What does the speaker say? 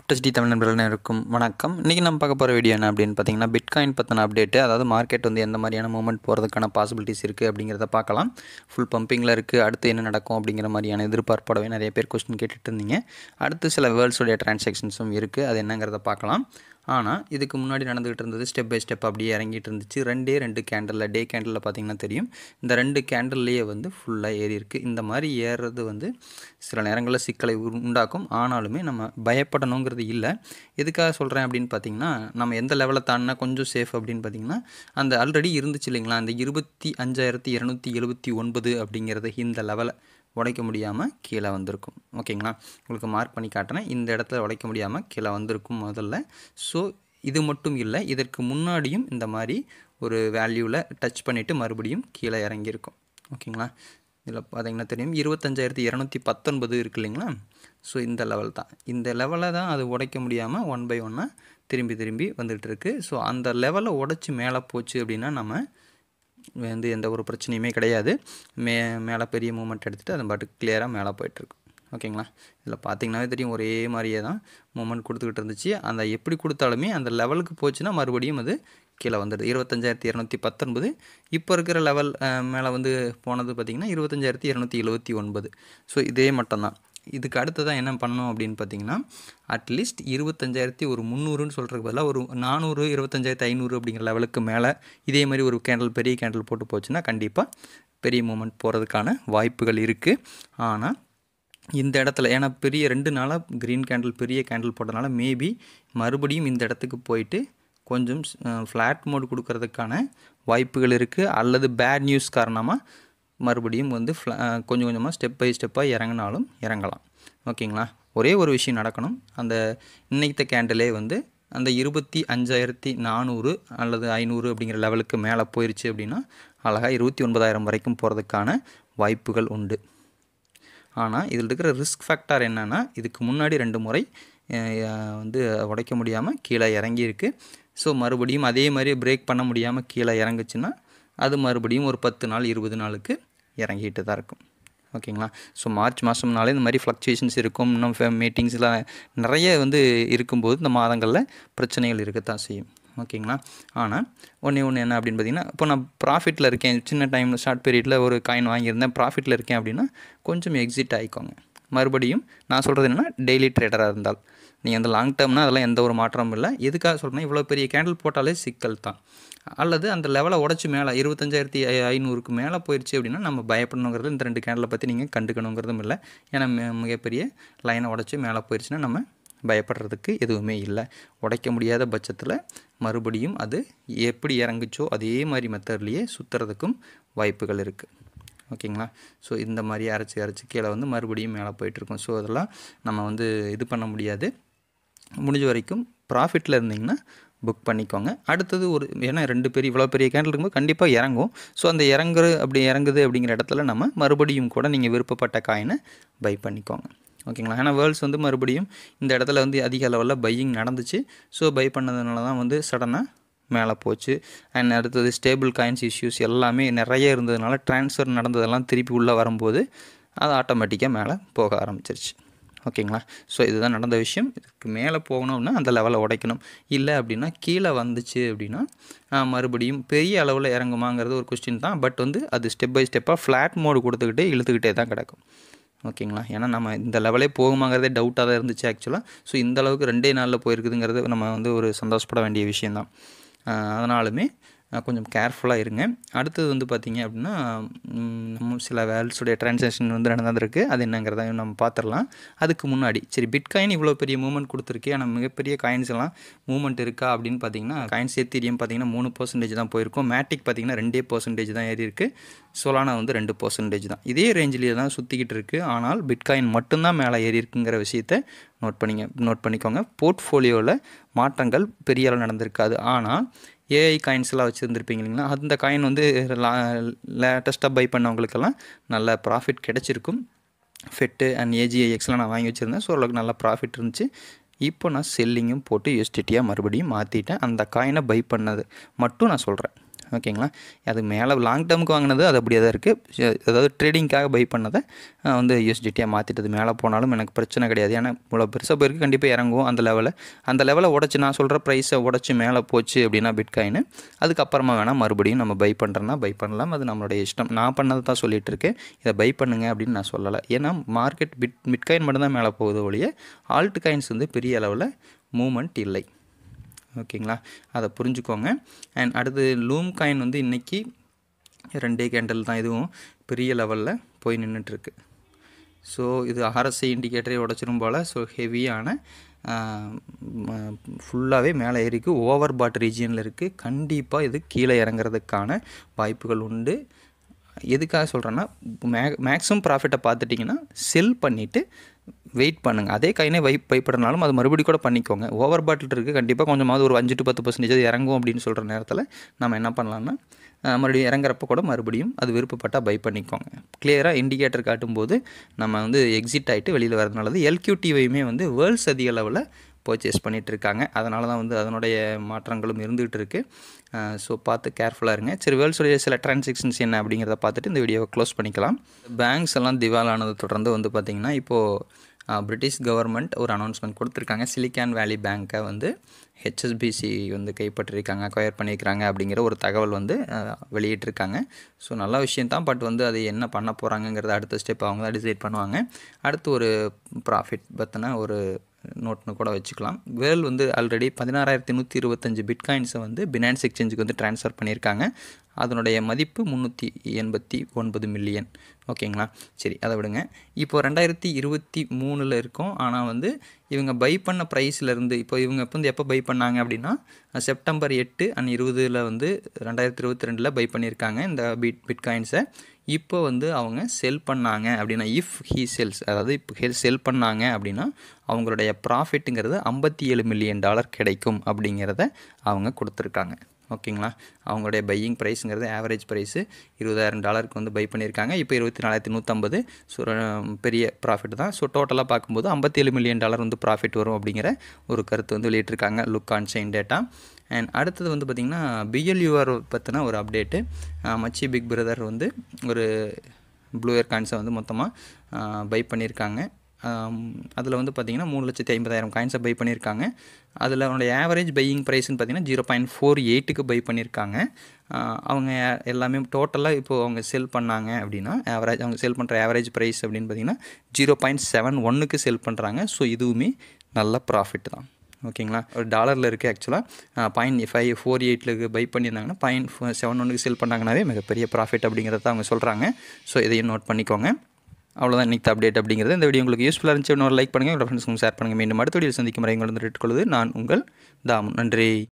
கிரிப்டஸ்டி தமிழ் நண்பர்கள் இருக்கும் வணக்கம் இன்றைக்கி நம்ம பார்க்க போகிற வீடியோ என்ன அப்படின்னு பார்த்தீங்கன்னா பிட்காயின் பற்றின அப்டேட்டு அதாவது மார்க்கெட் வந்து எந்த மாதிரியான மூவ்மெண்ட் போகிறதுக்கான பாசிபிலிட்டிஸ் இருக்குது அப்படிங்கிறத பார்க்கலாம் ஃபுல் பம்பிங்கில் இருக்குது அடுத்து என்ன நடக்கும் அப்படிங்கிற மாதிரியான எதிர்பார்ப்போடவே நிறைய பேர் கொஸ்டின் கேட்டுட்டு இருந்தீங்க அடுத்து சில வேர்ல்ட்ஸுடைய டிரான்சாக்ஷன்ஸும் இருக்குது அது என்னங்கிறத பார்க்கலாம் ஆனால் இதுக்கு முன்னாடி நடந்துகிட்டு இருந்தது ஸ்டெப் பை ஸ்டெப் அப்படியே இறங்கிட்டு இருந்துச்சு ரெண்டே ரெண்டு கேண்டலில் டே கேண்டலில் பார்த்தீங்கன்னா தெரியும் இந்த ரெண்டு கேண்டல்லையே வந்து ஃபுல்லாக ஏறி இருக்குது இந்த மாதிரி ஏறுறது வந்து சில நேரங்களில் சிக்கலை உரு- உண்டாக்கும் ஆனாலுமே நம்ம பயப்படணுங்கிறது இல்லை எதுக்காக சொல்கிறேன் அப்படின்னு பார்த்தீங்கன்னா நம்ம எந்த லெவலை தாண்டினா கொஞ்சம் சேஃப் அப்படின்னு பார்த்தீங்கன்னா அந்த ஆல்ரெடி இருந்துச்சு இல்லைங்களா அந்த இருபத்தி அஞ்சாயிரத்தி இரநூத்தி எழுபத்தி ஒன்பது அப்படிங்கிறது இந்த லெவலை உடைக்க முடியாமல் கீழே வந்திருக்கும் ஓகேங்களா உங்களுக்கு மார்க் பண்ணி காட்டுறேன் இந்த இடத்துல உடைக்க முடியாமல் கீழே வந்திருக்கும் முதல்ல ஸோ இது மட்டும் இல்லை இதற்கு முன்னாடியும் இந்த மாதிரி ஒரு வேல்யூவில் டச் பண்ணிவிட்டு மறுபடியும் கீழே இறங்கியிருக்கும் ஓகேங்களா இதில் பார்த்தீங்கன்னா தெரியும் இருபத்தஞ்சாயிரத்தி இரநூத்தி பத்தொன்பது இருக்கு இல்லைங்களா ஸோ இந்த லெவல் தான் இந்த லெவலை தான் அது உடைக்க முடியாமல் ஒன் பை ஒன்னாக திரும்பி திரும்பி வந்துகிட்டு இருக்கு ஸோ அந்த லெவலை உடைச்சி மேலே போச்சு அப்படின்னா நம்ம வந்து எந்த ஒரு பிரச்சனையுமே கிடையாது மே மேலே பெரிய மூமெண்ட் எடுத்துகிட்டு அது பாட்டு கிளியராக மேலே போயிட்டுருக்கு ஓகேங்களா இதில் பார்த்தீங்கன்னாவே தெரியும் ஒரே மாதிரியே தான் மூமெண்ட் கொடுத்துக்கிட்டு இருந்துச்சு அந்த எப்படி கொடுத்தாலுமே அந்த லெவலுக்கு போச்சுன்னா மறுபடியும் அது கீழே வந்துடுது இருபத்தஞ்சாயிரத்தி இரநூத்தி பத்தொன்பது இப்போ இருக்கிற லெவல் மேலே வந்து போனது பார்த்திங்கன்னா இருபத்தஞ்சாயிரத்தி இரநூத்தி எழுபத்தி ஒன்பது ஸோ இதே மட்டும்தான் இதுக்கு அடுத்ததான் என்ன பண்ணணும் அப்படின்னு பார்த்தீங்கன்னா அட்லீஸ்ட் இருபத்தஞ்சாயிரத்தி ஒரு முந்நூறுன்னு சொல்கிறதுக்கு பதிலாக ஒரு நானூறு இருபத்தஞ்சாயிரத்தி ஐநூறு அப்படிங்கிற லெவலுக்கு மேலே இதே மாதிரி ஒரு கேண்டில் பெரிய கேண்டில் போட்டு போச்சுன்னா கண்டிப்பாக பெரிய மூமெண்ட் போகிறதுக்கான வாய்ப்புகள் இருக்குது ஆனால் இந்த இடத்துல ஏன்னா பெரிய ரெண்டு நாளாக க்ரீன் கேண்டில் பெரிய கேண்டில் போட்டனால மேபி மறுபடியும் இந்த இடத்துக்கு போயிட்டு கொஞ்சம் ஃப்ளாட் மோட் கொடுக்கறதுக்கான வாய்ப்புகள் இருக்குது அல்லது பேட் நியூஸ் காரணமாக மறுபடியும் வந்து fla- அஹ் கொஞ்சம் கொஞ்சமாக ஸ்டெப் பை ஸ்டெப்பாக இறங்கினாலும் இறங்கலாம் ஓகேங்களா ஒரே ஒரு விஷயம் நடக்கணும் அந்த இன்னைத்த கேண்டிலே வந்து அந்த இருபத்தி அஞ்சாயிரத்தி நானூறு அல்லது ஐநூறு அப்படிங்கிற லெவலுக்கு மேலே போயிருச்சு அப்படின்னா அழகாக இருபத்தி ஒன்பதாயிரம் வரைக்கும் போகிறதுக்கான வாய்ப்புகள் உண்டு ஆனால் இதில் இருக்கிற ரிஸ்க் ஃபேக்டர் என்னென்னா இதுக்கு முன்னாடி ரெண்டு முறை அஹ், வந்து உடைக்க முடியாமல் கீழே இறங்கியிருக்கு ஸோ மறுபடியும் அதே மாதிரி பிரேக் பண்ண முடியாமல் கீழே இறங்குச்சுன்னா அது மறுபடியும் ஒரு பத்து நாள் இருபது நாளுக்கு இறங்கிட்டு தான் இருக்கும் ஓகேங்களா ஸோ மார்ச் மாதம்னாலே இந்த மாதிரி ஃப்ளக்சுவேஷன்ஸ் இருக்கும் இன்னும் மீட்டிங்ஸ்லாம் நிறைய வந்து இருக்கும்போது இந்த மாதங்களில் பிரச்சனைகள் இருக்கத்தான் செய்யும் ஓகேங்களா ஆனால் ஒன்றே ஒன்று என்ன அப்படின்னு பார்த்தீங்கன்னா இப்போ நான் ப்ராஃபிட்டில் இருக்கேன் சின்ன டைமில் ஷார்ட் பீரியடில் ஒரு காயின் வாங்கியிருந்தேன் ப்ராஃபிட்டில் இருக்கேன் அப்படின்னா கொஞ்சம் எக்ஸிட் ஆகிக்கோங்க மறுபடியும் நான் சொல்கிறது என்னென்னா டெய்லி ட்ரேடராக இருந்தால் நீங்கள் அந்த லாங் டேர்ம்னா அதெல்லாம் எந்த ஒரு மாற்றமும் இல்லை எதுக்காக சொல்கிறேன்னா இவ்வளோ பெரிய கேண்டில் போட்டாலே சிக்கல் தான் அல்லது அந்த லெவலை உடச்சி மேலே இருபத்தஞ்சாயிரத்தி ஐநூறுக்கு மேலே போயிடுச்சு அப்படின்னா நம்ம பயப்படணுங்கிறது இந்த ரெண்டு கேண்டிலை பற்றி நீங்கள் கண்டுக்கணுங்கிறதும் இல்லை ஏன்னா மி- மிகப்பெரிய லைனை உடச்சி மேலே போயிடுச்சுன்னா நம்ம பயப்படுறதுக்கு எதுவுமே இல்லை உடைக்க முடியாத பட்சத்தில் மறுபடியும் அது எப்படி இறங்குச்சோ அதே மாதிரி மெத்தட்லேயே சுற்றுறதுக்கும் வாய்ப்புகள் இருக்குது ஓகேங்களா ஸோ இந்த மாதிரி அரைச்சி அரைச்சி கீழே வந்து மறுபடியும் மேலே போயிட்டுருக்கோம் ஸோ அதெல்லாம் நம்ம வந்து இது பண்ண முடியாது முடிஞ்ச வரைக்கும் ப்ராஃபிட்டில் இருந்தீங்கன்னா புக் பண்ணிக்கோங்க அடுத்தது ஒரு ஏன்னா ரெண்டு பெரிய இவ்வளோ பெரிய கேண்டில் இருக்கும்போது கண்டிப்பாக இறங்கும் ஸோ அந்த இறங்குற அப்படி இறங்குது அப்படிங்கிற இடத்துல நம்ம மறுபடியும் கூட நீங்கள் விருப்பப்பட்ட காயினை பை பண்ணிக்கோங்க ஓகேங்களா ஏன்னா வேர்ல்ட்ஸ் வந்து மறுபடியும் இந்த இடத்துல வந்து அதிக அளவில் பையிங் நடந்துச்சு ஸோ பை பண்ணதுனால தான் வந்து சடனாக மேலே போச்சு அண்ட் அடுத்தது ஸ்டேபிள் காயின்ஸ் இஷ்யூஸ் எல்லாமே நிறைய இருந்ததுனால ட்ரான்ஸ்ஃபர் நடந்ததெல்லாம் திருப்பி உள்ளே வரும்போது அது ஆட்டோமேட்டிக்காக மேலே போக ஆரம்பிச்சிருச்சு ஓகேங்களா ஸோ இதுதான் நடந்த விஷயம் இதுக்கு மேலே போகணும்னா அந்த லெவலை உடைக்கணும் இல்லை அப்படின்னா கீழே வந்துச்சு அப்படின்னா ஆஹ், மறுபடியும் பெரிய அளவில் இறங்குமாங்கிறது ஒரு கொஸ்டின் தான் பட் வந்து அது ஸ்டெப் பை ஸ்டெப்பாக ஃப்ளாட் மோடு கொடுத்துக்கிட்டே இழுத்துக்கிட்டே தான் கிடக்கும் ஓகேங்களா ஏன்னா நம்ம இந்த லெவலே போகுமாங்கிறதே டவுட்டாக தான் இருந்துச்சு ஆக்சுவலாக ஸோ இந்த அளவுக்கு ரெண்டே நாளில் போயிருக்குதுங்கிறது நம்ம வந்து ஒரு சந்தோஷப்பட வேண்டிய விஷயந்தான் ஆஹ் அதனாலுமே ஆஹ் கொஞ்சம் கேர்ஃபுல்லாக இருங்க அடுத்தது வந்து பார்த்திங்க அப்படின்னா ம், நம்ம சில வேல்ஸுடைய டிரான்சாக்ஷன் வந்து நடந்திருக்கு அது என்னங்கிறத நம்ம பார்த்துடலாம் அதுக்கு முன்னாடி சரி பிட்காயின் இவ்வளோ பெரிய மூவ்மெண்ட் கொடுத்துருக்கு ஆனால் மிகப்பெரிய காயின்ஸ் எல்லாம் மூவ்மெண்ட் இருக்கா அப்படின்னு பார்த்தீங்கன்னா காயின்ஸ் எத்திரியம் பார்த்தீங்கன்னா மூணு பர்சன்டேஜ் தான் போயிருக்கும் மேட்டிக் பார்த்தீங்கன்னா ரெண்டே பர்சன்டேஜ் தான் ஏறி இருக்கு சோலானா வந்து ரெண்டு பர்சன்டேஜ் தான் இதே ரேஞ்சிலேயே தான் சுற்றிக்கிட்டு இருக்குது ஆனால் பிட்காயின் மட்டும்தான் மேலே ஏறி இருக்குங்கிற விஷயத்தை நோட் பண்ணிங்க நோட் பண்ணிக்கோங்க போர்ட்ஃபோலியோவில் மாற்றங்கள் பெரிய அளவு நடந்திருக்காது ஆனால் ஏஐ காயின்ஸ்லாம் வச்சுருந்துருப்பீங்க இல்லைங்களா அந்த காயின் வந்து லேட்டஸ்ட்டாக பை பண்ணவங்களுக்கெல்லாம் நல்ல ப்ராஃபிட் கிடச்சிருக்கும் ஃபெட்டு அண்ட் ஏஜிஐஎக்ஸ்லாம் நான் வாங்கி வச்சுருந்தேன் ஸோ ஓரளவுக்கு நல்ல ப்ராஃபிட் இருந்துச்சு இப்போ நான் செல்லிங்கும் போட்டு யூஎஸ்டிடியாக மறுபடியும் மாற்றிட்டேன் அந்த காயினை பை பண்ணது மட்டும் நான் சொல்கிறேன் ஓகேங்களா அது மேலே லாங் டேர்முக்கு வாங்கினது அது அப்படியே தான் இருக்குது அதாவது ட்ரேடிங்காக பை பண்ணதை அஹ், வந்து யூஎஸ்டிடியாக மாற்றிட்டது மேலே போனாலும் எனக்கு பிரச்சனை கிடையாது ஏன்னா இவ்வளோ பெருசாக போயிருக்கு கண்டிப்பாக இறங்கும் அந்த லெவலில் அந்த லெவலை உடச்சி நான் சொல்கிற ப்ரைஸை உடச்சி மேலே போச்சு அப்படின்னா பிட்காயின் அதுக்கப்புறமா வேணால் மறுபடியும் நம்ம பை பண்ணுறோன்னா பை பண்ணலாம் அது நம்மளுடைய இஷ்டம் நான் பண்ணதை தான் சொல்லிட்டு இருக்கேன் இதை பை பண்ணுங்க அப்படின்னு நான் சொல்லலை ஏன்னா மார்க்கெட் பிட் பிட்காயின் மட்டும்தான் மேலே போகுது ஒழிய ஆல்ட் காயின்ஸ் வந்து பெரிய அளவில் மூமெண்ட் இல்லை ஓகேங்களா அதை புரிஞ்சுக்கோங்க அண்ட் அடுத்து லூம் காயின் வந்து இன்றைக்கி ரெண்டே கேண்டில் தான் இதுவும் பெரிய லெவலில் போய் நின்றுட்டுருக்கு ஸோ இது ஆர்எஸ்ஐ இண்டிகேட்டரே உடச்சிரும் போல் ஸோ ஹெவியான ஃபுல்லாகவே மேலே ஏறிக்கு ஓவர் பாட் ரீஜியனில் இருக்குது கண்டிப்பாக இது கீழே இறங்குறதுக்கான வாய்ப்புகள் உண்டு எதுக்காக சொல்கிறேன்னா மே மேக்ஸிமம் ப்ராஃபிட்டை பார்த்துட்டிங்கன்னா செல் பண்ணிவிட்டு வெயிட் பண்ணுங்கள் அதே கைனே வை பயப்படுறனாலும் அது மறுபடியும் கூட பண்ணிக்கோங்க ஓவர் பாட்டில் இருக்குது கண்டிப்பாக கொஞ்சமாவது ஒரு அஞ்சு டு பத்து பர்சன்டேஜ் இறங்கும் அப்படின்னு சொல்கிற நேரத்தில் நம்ம என்ன பண்ணலாம்னா அஹ், மறுபடியும் இறங்குறப்ப கூட மறுபடியும் அது விருப்பப்பட்டால் பை பண்ணிக்கோங்க கிளியராக இண்டிகேட்டர் காட்டும்போது நம்ம வந்து எக்ஸிட் ஆகிட்டு வெளியில் வரது நல்லது எல்கியூடிவையுமே வந்து வேர்ல்ட்ஸ் அதிக அளவில் பர்ச்சேஸ் பண்ணிகிட்டு இருக்காங்க அதனால தான் வந்து அதனுடைய மாற்றங்களும் இருந்துகிட்டு இருக்குது ஸோ பார்த்து கேர்ஃபுல்லாக இருங்க சரி வேர்ல்ட்ஸுடைய சில டிரான்சாக்ஷன்ஸ் என்ன அப்படிங்கிறத பார்த்துட்டு இந்த வீடியோவை க்ளோஸ் பண்ணிக்கலாம் பேங்க்ஸ் எல்லாம் திவாலானது தொடர்ந்து வந்து பார்த்திங்கன்னா இப்போது பிரிட்டிஷ் கவர்மெண்ட் ஒரு அனௌன்ஸ்மெண்ட் கொடுத்துருக்காங்க சிலிக்கான் வேலி பேங்க்கை வந்து ஹெச்எஸ்பிசி வந்து கைப்பற்றிருக்காங்க அக்வயர் பண்ணியிருக்காங்க அப்படிங்கிற ஒரு தகவல் வந்து அஹ், வெளியிட்டிருக்காங்க ஸோ நல்ல விஷயம் தான் பட் வந்து அது என்ன பண்ண போகிறாங்கங்கிறத அடுத்த ஸ்டெப் அவங்க தான் டிசைட் பண்ணுவாங்க அடுத்து ஒரு ப்ராஃபிட் பற்றின ஒரு நோட்னு கூட வச்சுக்கலாம் வேர்ல் வந்து ஆல்ரெடி பதினாறாயிரத்தி நூற்றி இருபத்தஞ்சு பிட்காயின்ஸை வந்து பினான்ஸ் எக்ஸ்சேஞ்சுக்கு வந்து ட்ரான்ஸ்ஃபர் பண்ணியிருக்காங்க அதனுடைய மதிப்பு முந்நூற்றி எண்பத்தி ஒன்பது மில்லியன் ஓகேங்களா சரி அதை விடுங்க இப்போ ரெண்டாயிரத்தி இருபத்தி மூணில் இருக்கோம் ஆனால் வந்து இவங்க பை பண்ண ப்ரைஸ்லேருந்து இப்போ இவங்க இப்போ வந்து எப்போ பை பண்ணாங்க அப்படின்னா செப்டம்பர் எட்டு அண்ட் இருபதில் வந்து ரெண்டாயிரத்தி இருபத்தி ரெண்டில் பை பண்ணியிருக்காங்க இந்த பிட் பிட்காயின்ஸை இப்போ வந்து அவங்க செல் பண்ணாங்க அப்படின்னா இஃப் ஹீ செல்ஸ் அதாவது இப்போ ஹெல் செல் பண்ணாங்க அப்படின்னா அவங்களுடைய ப்ராஃபிட்டுங்கிறது ஐம்பத்தி ஏழு மில்லியன் டாலர் கிடைக்கும் அப்படிங்கிறத அவங்க கொடுத்துருக்காங்க ஓகேங்களா அவங்களுடைய பையிங் ப்ரைஸுங்கிறது ஆவரேஜ் ப்ரைஸு இருபதாயிரம் டாலருக்கு வந்து பை பண்ணியிருக்காங்க இப்போ இருபத்தி நாலாயிரத்தி நூற்றம்பது ஸோ பெரிய ப்ராஃபிட் தான் ஸோ டோட்டலாக பார்க்கும்போது ஐம்பத்தேழு மில்லியன் டாலர் வந்து ப்ராஃபிட் வரும் அப்படிங்கிற ஒரு கருத்து வந்து வெளியிட்டிருக்காங்க look on chain data and அடுத்தது வந்து பார்த்திங்கன்னா பிஎல்யூஆர் பற்றின ஒரு அப்டேட்டு மச்சி பிக் பிரதர் வந்து ஒரு ப்ளூ ஏர் காயின்ஸை வந்து மொத்தமாக பை பண்ணியிருக்காங்க அதில் வந்து பார்த்திங்கன்னா மூணு லட்சத்தி ஐம்பதாயிரம் காயின்ஸை பை பண்ணியிருக்காங்க அதில் அவனுடைய ஆவரேஜ் பையிங் ப்ரைஸ்னு பார்த்தீங்கன்னா ஜீரோ பாயிண்ட் ஃபோர் எயிட்டுக்கு பை பண்ணியிருக்காங்க ஆஹ் அவங்க எல்லாமே டோட்டலாக இப்போது அவங்க செல் பண்ணாங்க அப்படின்னா ஆவரேஜ் அவங்க செல் பண்ணுற ஆவரேஜ் ப்ரைஸ் அப்படின்னு பார்த்தீங்கன்னா ஜீரோ பாயிண்ட் செவன் ஒன்றுக்கு செல் பண்ணுறாங்க ஸோ இதுவுமே நல்ல ப்ராஃபிட் தான் ஓகேங்களா ஒரு டாலரில் இருக்குது ஆக்சுவலாக பாயிண்ட் ஃபைவ் ஃபோர் எயிட்டில் பை பண்ணியிருந்தாங்கன்னா பாயிண்ட் செவன் ஒன்றுக்கு செல் பண்ணாங்கனாவே மிகப்பெரிய ப்ராஃபிட் அப்படிங்கிறத அவங்க சொல்கிறாங்க ஸோ இதையும் நோட் பண்ணிக்கோங்க அவ்வளோதான் இன்றைக்கி அப்டேட் அப்படிங்கிறது இந்த வீடியோ உங்களுக்கு யூஸ்ஃபுல்லாக இருந்துச்சு இன்னொரு லைக் பண்ணுங்கள் உங்கள் ஃப்ரெண்ட்ஸ்க்கு ஷேர் பண்ணுங்கள் மீண்டும் அடுத்த வீடியோ சந்திக்கும் வரை உங்களை வந்து கொள்வது நான் உங்கள் தாமு நன்றி